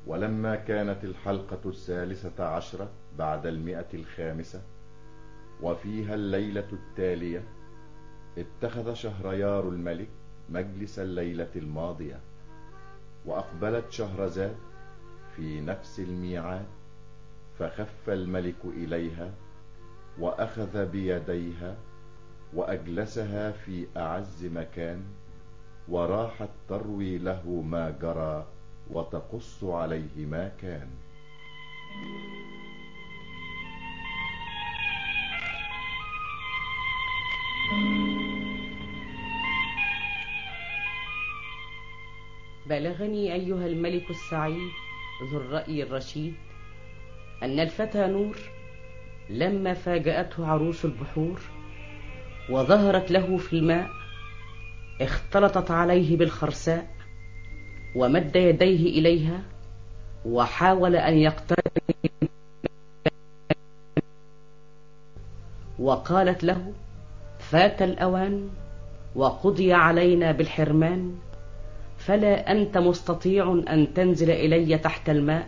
ولما كانت الحلقة الثالثة عشرة بعد المئة الخامسة وفيها الليلة التالية اتخذ شهريار الملك مجلس الليلة الماضية وأقبلت شهرزاد في نفس الميعاد فخف الملك إليها وأخذ بيديها وأجلسها في أعز مكان وراحت تروي له ما جرى وتقص عليه ما كان بلغني أيها الملك السعيد ذو الرأي الرشيد أن الفتى نور لما فاجأته عروس البحور وظهرت له في الماء اختلطت عليه بالخرساء ومد يديه إليها وحاول أن يقترب وقالت له فات الأوان وقضي علينا بالحرمان فلا أنت مستطيع أن تنزل إلي تحت الماء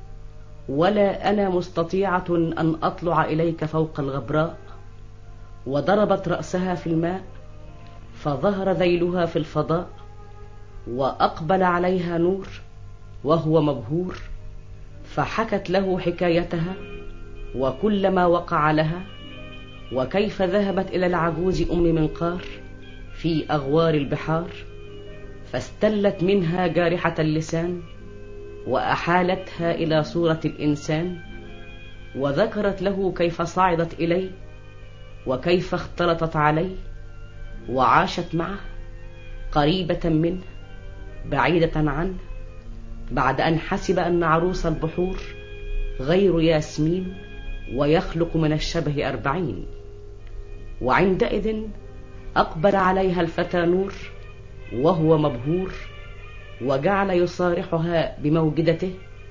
ولا أنا مستطيعة أن أطلع إليك فوق الغبراء وضربت رأسها في الماء فظهر ذيلها في الفضاء وأقبل عليها نور وهو مبهور فحكت له حكايتها وكل ما وقع لها وكيف ذهبت إلى العجوز أم منقار في أغوار البحار فاستلت منها جارحة اللسان وأحالتها إلى صورة الإنسان وذكرت له كيف صعدت إليه وكيف اختلطت عليه وعاشت معه قريبة منه بعيدة عنه بعد أن حسب أن عروس البحور غير ياسمين ويخلق من الشبه أربعين وعندئذ أقبل عليها الفتى نور وهو مبهور وجعل يصارحها بموجدته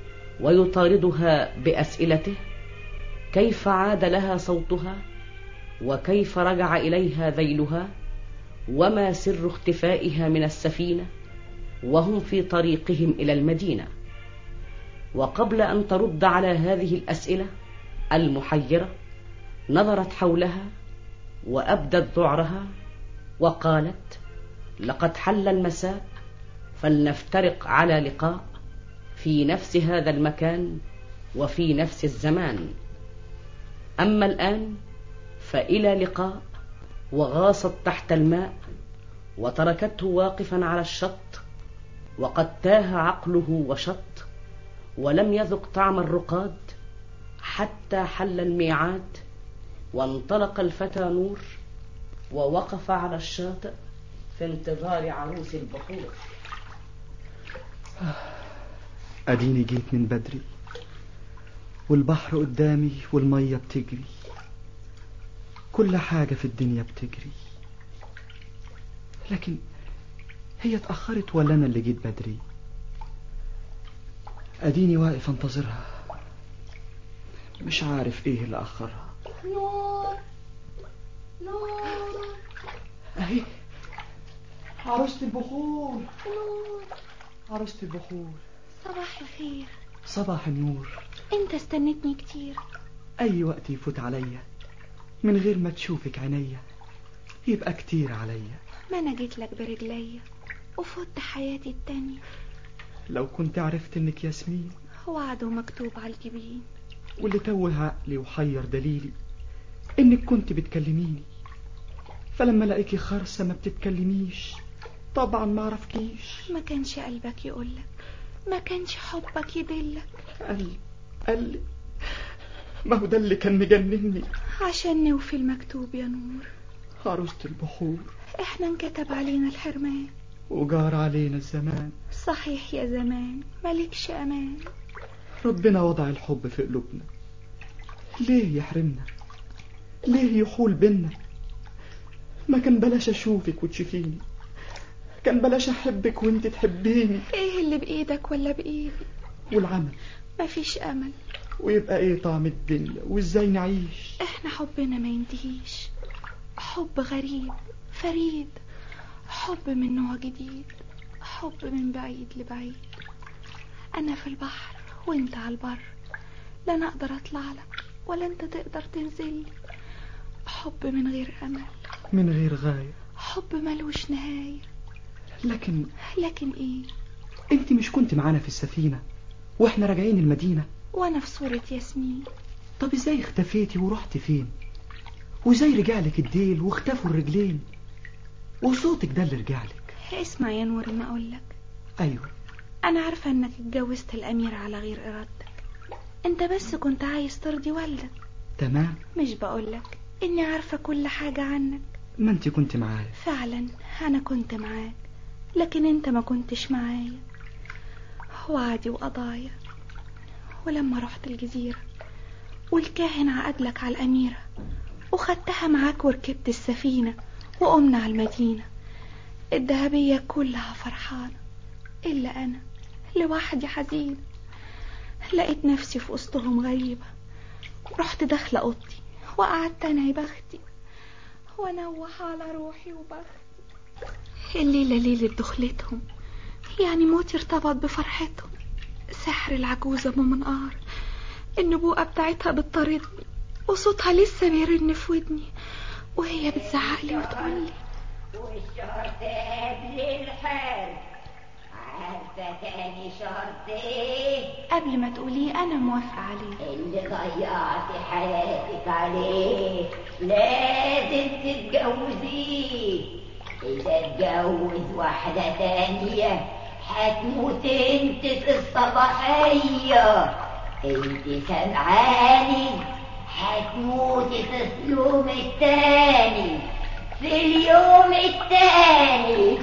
ويطاردها بأسئلته كيف عاد لها صوتها وكيف رجع إليها ذيلها وما سر اختفائها من السفينة وهم في طريقهم إلى المدينة وقبل أن ترد على هذه الأسئلة المحيرة نظرت حولها وأبدت ذعرها وقالت لقد حل المساء فلنفترق على لقاء في نفس هذا المكان وفي نفس الزمان أما الآن فإلى لقاء وغاصت تحت الماء وتركته واقفا على الشط وقد تاه عقله وشط ولم يذق طعم الرقاد حتى حل الميعاد وانطلق الفتى نور ووقف على الشاطئ في انتظار عروس البحور أديني جيت من بدري والبحر قدامي والمية بتجري كل حاجة في الدنيا بتجري لكن هي اتأخرت ولا أنا اللي جيت بدري أديني واقف انتظرها مش عارف ايه اللي أخرها نور نور أهي عروسة البخور نور عروسة البخور صباح الخير صباح النور انت استنيتني كتير أي وقت يفوت عليا من غير ما تشوفك عينيا يبقى كتير عليا ما انا جيت لك برجليا وفوت حياتي التانية لو كنت عرفت انك ياسمين وعد مكتوب على الجبين واللي توه عقلي وحير دليلي انك كنت بتكلميني فلما الاقيكي خرسة ما بتتكلميش طبعا ما عرفكيش ما كانش قلبك يقولك ما كانش حبك يدلك قلب قلب ما هو ده اللي كان مجنني عشان نوفي المكتوب يا نور عروسة البحور احنا انكتب علينا الحرمان وجار علينا الزمان صحيح يا زمان مالكش امان ربنا وضع الحب في قلوبنا ليه يحرمنا ليه يحول بينا ما كان بلاش اشوفك وتشوفيني كان بلاش احبك وانت تحبيني ايه اللي بايدك ولا بايدي والعمل مفيش امل ويبقى ايه طعم الدنيا وازاي نعيش احنا حبنا ما ينتهيش حب غريب فريد حب من نوع جديد حب من بعيد لبعيد أنا في البحر وأنت على البر لا أنا أقدر أطلع لك ولا أنت تقدر تنزل حب من غير أمل من غير غاية حب ملوش نهاية لكن لكن إيه انت مش كنت معانا في السفينة واحنا راجعين المدينة وأنا في صورة ياسمين طب ازاي اختفيتي ورحت فين وازاي رجعلك الديل واختفوا الرجلين وصوتك ده اللي رجعلك اسمع يا نور ما أقولك ايوه أنا عارفة إنك اتجوزت الأمير على غير إرادتك أنت بس كنت عايز ترضي والدك تمام مش بقولك إني عارفة كل حاجة عنك ما انت كنت معايا فعلا أنا كنت معاك لكن أنت ما كنتش معايا وعدي وقضايا ولما رحت الجزيرة والكاهن عقدلك على الأميرة وخدتها معاك وركبت السفينة وقمنا على المدينة الذهبية كلها فرحانة إلا أنا لوحدي حزينة لقيت نفسي في وسطهم غريبة رحت داخلة أوضتي وقعدت أنعي بختي وأنوح على روحي وبختي الليلة ليلة دخلتهم يعني موتي ارتبط بفرحتهم سحر العجوزة أم منقار النبوءة بتاعتها بتطاردني وصوتها لسه بيرن في ودني وهي بتزعقلي وتقولي والشهر قبل الحرب عارفة تاني شهر ايه قبل ما تقوليه أنا موافقة عليه اللي ضيعت حياتك عليه لازم تتجوزيه إذا اتجوز واحدة تانية هتموت انت في الصباحية انت سمعاني هتموتي في اليوم التاني في اليوم التاني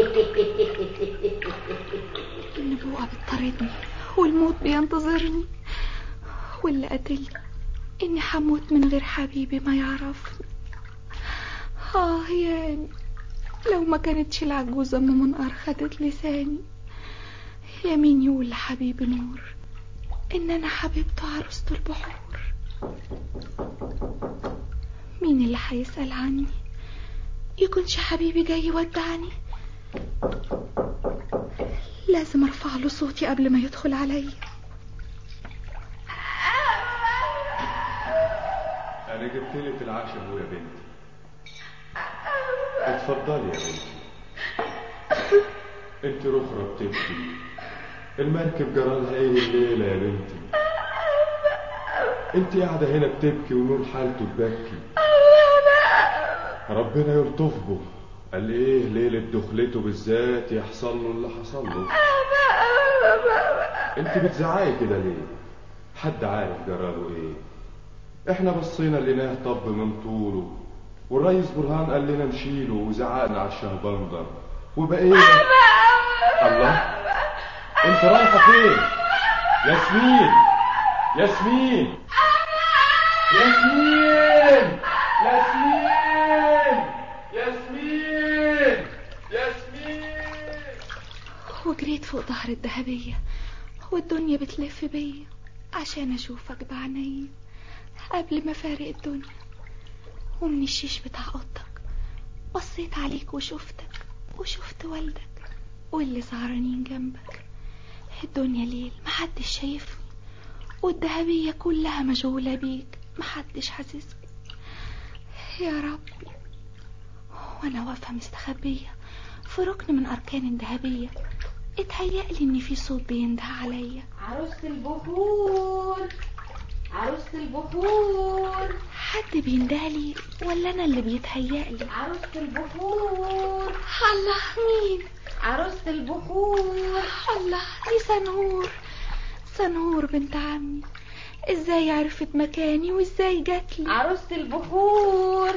النبوءة بتطاردني والموت بينتظرني واللي قتلني إني حموت من غير حبيبي ما يعرفني آه يعني لو ما كانتش العجوزة أم منقار خدت لساني يمين يقول لحبيبي نور إن أنا حبيبته عروسة البحور مين اللي هيسأل عني يكونش حبيبي جاي يودعني لازم ارفع له صوتي قبل ما يدخل عليا انا جبت لك العشاء اهو يا بنتي اتفضلي يا بنتي انت رخرة بتبكي المركب جرالها ايه الليلة يا بنتي انت قاعدة هنا بتبكي ونور حالته تبكي ربنا يلطف به قال ايه ليلة دخلته بالذات يحصل له اللي حصل له انت بتزعقي كده ليه حد عارف جراله ايه احنا بصينا لقيناه طب من طوله والريس برهان قال لنا نشيله وزعقنا على الشهبندر وبقينا الله انت رايحه فين ياسمين ياسمين ياسمين ياسمين ياسمين ياسمين وجريت فوق ظهر الذهبية والدنيا بتلف بيا عشان اشوفك بعينيا قبل ما فارق الدنيا ومن الشيش بتاع اوضتك بصيت عليك وشفتك وشفت والدك واللي سهرانين جنبك الدنيا ليل محدش شايفني والذهبية كلها مشغولة بيك محدش حاسسني يا ربي وانا واقفة مستخبية في ركن من اركان الذهبية اتهيألي ان في صوت بينده عليا عروسة البخور عروسة البخور حد بيندهلي ولا انا اللي بيتهيألي عروسة البخور الله مين عروسة البخور الله دي سنهور سنهور بنت عمي ازاي عرفت مكاني وازاي جاتلي عروسة البخور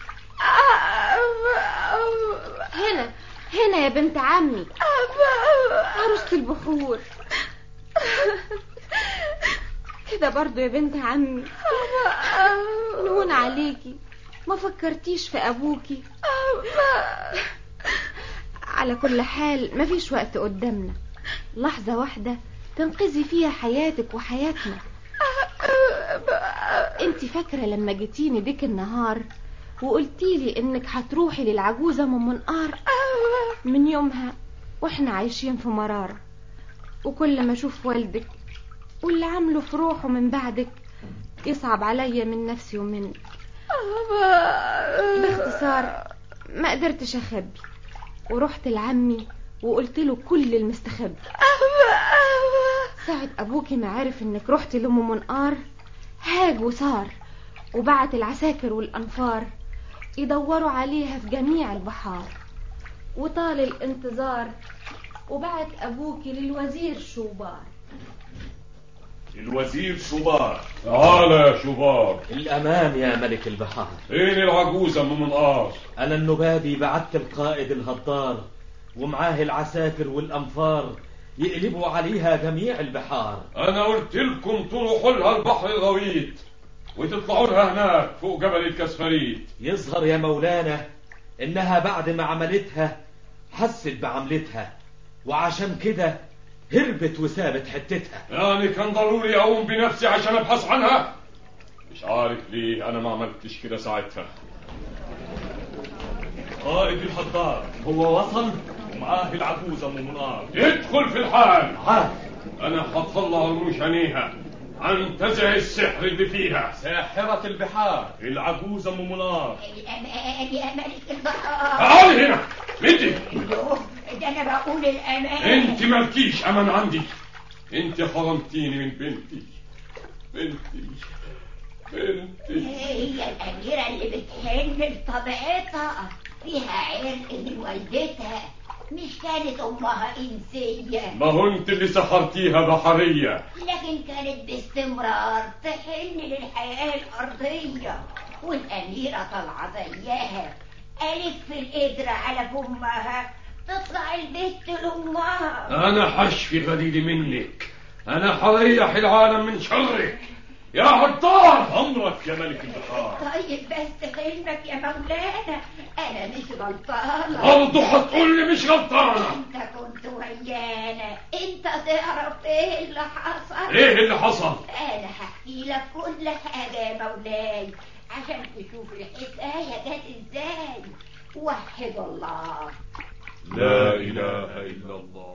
هنا هنا يا بنت عمي عروسة البخور كده برضو يا بنت عمي نون عليكي ما فكرتيش في ابوكي على كل حال مفيش وقت قدامنا لحظة واحدة تنقذي فيها حياتك وحياتنا انت فاكرة لما جيتيني ديك النهار وقلتيلي انك هتروحي للعجوزة ام منقار من يومها واحنا عايشين في مرارة وكل ما اشوف والدك واللي عامله في روحه من بعدك يصعب عليا من نفسي ومنك باختصار ما قدرتش اخبي ورحت لعمي وقلت له كل المستخبي ساعة ابوكي ما عرف انك رحت لام منقار هاج وصار وبعت العساكر والانفار يدوروا عليها في جميع البحار وطال الانتظار وبعت ابوكي للوزير شوبار الوزير شوبار تعال يا شوبار الأمان يا ملك البحار فين العجوزة ام منقار أنا النبابي بعت القائد الهضار ومعاه العساكر والأنفار يقلبوا عليها جميع البحار انا قلت لكم تروحوا لها البحر الغويط وتطلعوا لها هناك فوق جبل الكسفريت يظهر يا مولانا إنها بعد ما عملتها حست بعملتها وعشان كده هربت وسابت حتتها يعني كان ضروري اقوم بنفسي عشان ابحث عنها مش عارف ليه انا ما عملتش كده ساعتها قائد الحضار هو وصل ومعاه العجوزة ام منقار ادخل في الحال عاد انا هطلع رموش عينيها انتزع السحر اللي فيها ساحرة البحار العجوزة ام منقار الأمان يا ملك البحار تعالي هنا مدي يوه، ده أنا بقول الأمان انت مالكيش امان عندي انت حرمتيني من بنتي بنتي بنتي هي الأميرة اللي بتحن لطبيعتها فيها عرق من والدتها مش كانت أمها إنسية ما هو انت اللي سحرتيها بحرية لكن كانت باستمرار تحن للحياة الأرضية والأميرة طالعة زيها ألف القدرة على فمها تطلع البت لأمها انا حشفي غليلي منك انا حريح العالم من شرك يا عطار امرك يا ملك البحار طيب بس علمك يا مولانا أنا مش غلطانة برضه هتقول لي مش غلطانة أنت كنت ويانا أنت تعرف إيه اللي حصل ايه اللي حصل أنا هحكي لك كل حاجة يا مولاي عشان تشوف الحكاية جت إزاي وحد الله لا اله الا الله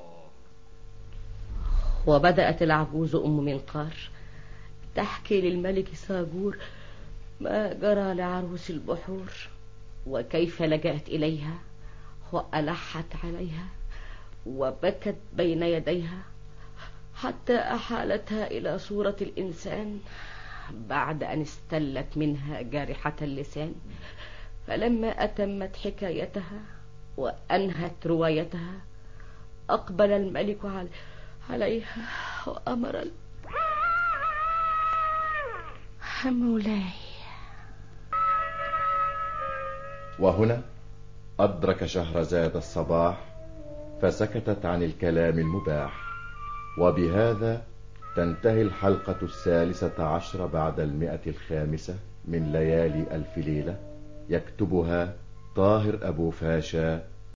وبدأت العجوز أم منقار تحكي للملك ساجور ما جرى لعروس البحور وكيف لجأت إليها وألحت عليها وبكت بين يديها حتى أحالتها إلى صورة الإنسان بعد أن استلت منها جارحة اللسان فلما أتمت حكايتها وأنهت روايتها أقبل الملك على عليها وأمر ال- مولاي وهنا أدرك شهرزاد الصباح فسكتت عن الكلام المباح وبهذا تنتهي الحلقة الثالثة عشر بعد المئة الخامسة من ليالي ألف ليلة يكتبها طاهر أبو فاشا